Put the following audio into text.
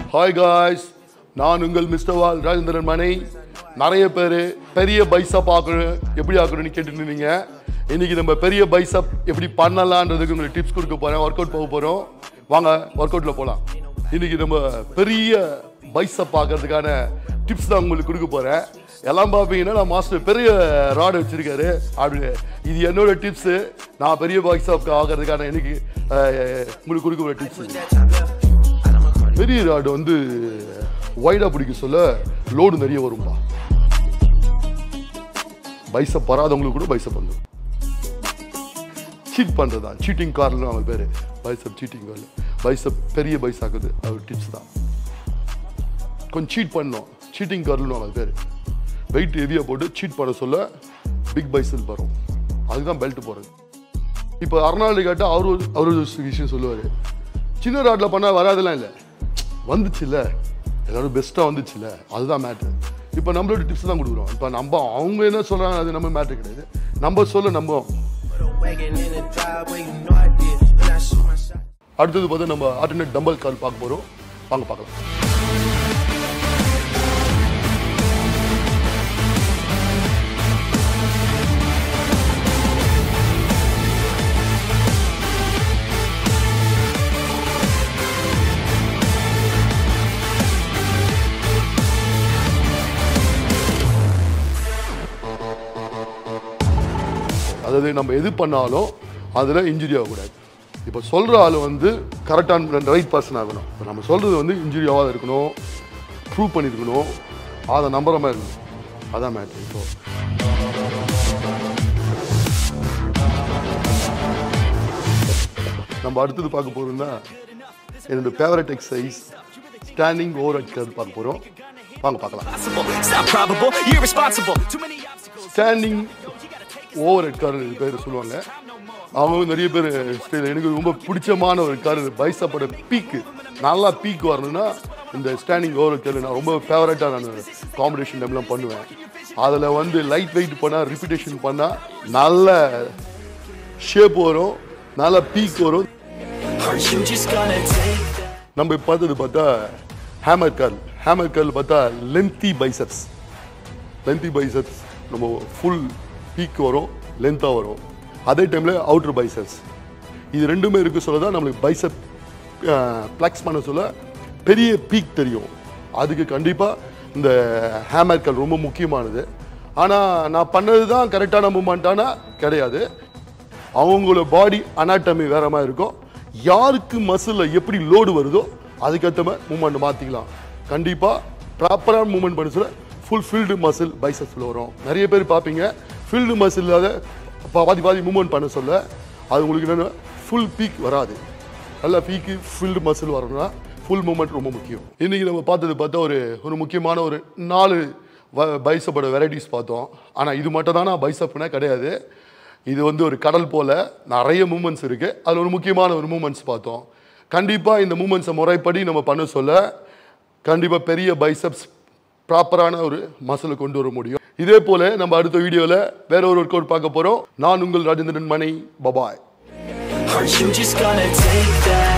Hi guys நான் உங்கள் mister வால் ராஜேந்திரன் மனை நிறைய பேர் பெரிய பைசப் ஆக்கணும் எப்படி ஆக்கணும்னு கேட்டுட்டு இருந்தீங்க இன்னைக்கு நம்ம பெரிய பைசப் எப்படி பண்ணலான்றதுக்கு உங்களுக்கு டிப்ஸ் கொடுக்க போறேன் ஒர்க் அவுட் போக போகிறோம் வாங்க ஒர்க் அவுட்டில் போகலாம் இன்னைக்கு நம்ம பெரிய பைசப் ஆக்கிறதுக்கான டிப்ஸ் தான் உங்களுக்கு கொடுக்க போகிறேன் எல்லாம் பார்ப்பீங்கன்னா நான் மாஸ்டர் பெரிய ராடு வச்சிருக்காரு அப்படி இது என்னோட டிப்ஸு நான் பெரிய பைசப் ஆகிறதுக்கான இன்னைக்கு அஹ், உங்களுக்கு கொடுக்க போகிற டிப்ஸ் பெரிய ராடு வந்து வைடா பிடிக்க சொல்ல லோடு நிறைய வரும்பா பைசப் வராதவங்களுக்கு கூட பைசப் வந்துடும் சீட் பண்ணுறதா சீட்டிங் கார்னு அவன் பேர் பைசப் சீட்டிங் கார்ல பைசப் பெரிய பைசாக்குது அவர் டிப்ஸ் தான் கொஞ்சம் சீட் பண்ணோம் சீட்டிங் கார்னு அவன் பேர் வெயிட் ஹெவியாக போட்டு சீட் பண்ண சொல்ல பிக் பைசல் வரும் அதுதான் பெல்ட் போகிறது இப்போ அர்னால்டு கேட்டால் அவரு அவரு ஒரு விஷயம் சொல்லுவார் சின்ன ராட்டில் பண்ணால் வராதெல்லாம் இல்லை வந்துச்சுல்ல எல்லாரும் பெஸ்ட்டாக வந்துச்சுல்ல அதுதான் மேட்ரு இப்போ நம்மளோட டிப்ஸ் தான் கொடுக்குறோம் இப்போ நம்ம அவங்க என்ன சொல்கிறாங்க அது நம்ம மேட்ரு கிடையாது நம்ம சொல்ல நம்புவோம் Wagon in the driveway, you know I did. When I shoot my shot. அடுத்தது பார்த்து நம்ம ஆல்டர்னேட் டம்பல் கால் பார்க்க போகிறோம் வாங்க பார்க்கலாம் அதாவது நம்ம எது பண்ணாலும் அதில் இன்ஜுரி ஆகக்கூடாது இப்போ சொல்கிற ஆள் வந்து கரெக்டான ரைட் பர்சன் ஆகணும் இப்போ நம்ம சொல்கிறது வந்து இன்ஜுரி ஆகாத இருக்கணும் ப்ரூவ் பண்ணியிருக்கணும் அதை நம்புற மாதிரி இருக்கணும் அதான் மேட்ரு இப்போ நம்ம அடுத்தது பார்க்க போகிறோம்னா என்னோட ஃபேவரட் எக்ஸசைஸ் ஸ்டாண்டிங் ஓவர் அடிக்கிறது பார்க்க போகிறோம் வாங்க பார்க்கலாம் Possible. It's not probable. Irresponsible. Too many obstacles. Standing overhead car பேர் சொல்லுவாங்க அவங்க நிறைய பேர் ஸ்டைல் எனக்கு ரொம்ப பிடிச்சமான ஒரு கார் பைசப்போட பீக்கு நல்லா பீக் வரணும்னா இந்த ஸ்டாண்டிங் ஓவர் ஹெட் கார் நான் ரொம்ப ஃபேவரட்டாக நான் காம்படிஷன் டைம்லாம் பண்ணுவேன் அதில் வந்து லைட் வெயிட் பண்ணால் ரிப்பிட்டேஷன் பண்ணால் நல்ல ஷேப் வரும் நல்ல பீக் வரும் Are you just gonna take that? நம்ம இப்போ பார்த்தது பார்த்தா ஹேமர் கால் ஹேமர் கால் பார்த்தா லென்த்தி பைசப்ஸ் லென்த்தி பைசப்ஸ் நம்ம ஃபுல் பீக் வரும் லென்த்தாக வரும் அதே டைமில் அவுட்டர் பைசப்ஸ் இது ரெண்டுமே இருக்கு சொல்ல தான் நம்மளுக்கு பைசப் ப்ளக்ஸ் பண்ண சொல்ல பெரிய பீக் தெரியும் அதுக்கு கண்டிப்பாக இந்த ஹேமர் கால் ரொம்ப முக்கியமானது ஆனால் நான் பண்ணது தான் கரெக்டான மூமெண்ட்டானா கிடையாது அவங்களோட பாடி அனாட்டமி வேற மாதிரி இருக்கும் யாருக்கு மசிலில் எப்படி லோடு வருதோ அதுக்கேற்ற மாதிரி மூமெண்ட் மாற்றிக்கலாம் கண்டிப்பாக ப்ராப்பரான மூமெண்ட் பண்ண சொல்ல ஃபுல் ஃபீல்டு மசில் பைசப்ஸில் வரும் நிறைய பேர் பார்ப்பீங்க ஃபீல்டு மசில் இல்லாத பா- பாதி பாதி மூமெண்ட் பண்ண சொல்ல அது உங்களுக்கு என்னென்னா ஃபுல் பீக் வராது நல்ல பீக்கு ஃபீல்டு மசில் வரணும்னா ஃபுல் மூமெண்ட் ரொம்ப முக்கியம் இன்றைக்கி நம்ம பார்த்தது பார்த்தா ஒரு ஒரு முக்கியமான ஒரு நாலு பைசப்போட வெரைட்டிஸ் பார்த்தோம் ஆனால் இது மட்டும் தானா பைசப்னா கிடையாது இது வந்து ஒரு கடல் போல நிறைய மூமெண்ட்ஸ் இருக்குது அதில் ஒரு முக்கியமான ஒரு மூமெண்ட்ஸ் பார்த்தோம் கண்டிப்பாக இந்த மூமெண்ட்ஸை முறைப்படி நம்ம பண்ண சொல்ல கண்டிப்பாக பெரிய பைசப்ஸ் ப்ராப்பரான ஒரு மசிலை கொண்டு வர முடியும் இதே போல் நம்ம அடுத்த வீடியோவில் வேற ஒரு ஒர்க் அவுட் பார்க்க போகிறோம் நான் உங்கள் ராஜேந்திரன் மணி பபாய் Are you just gonna take that?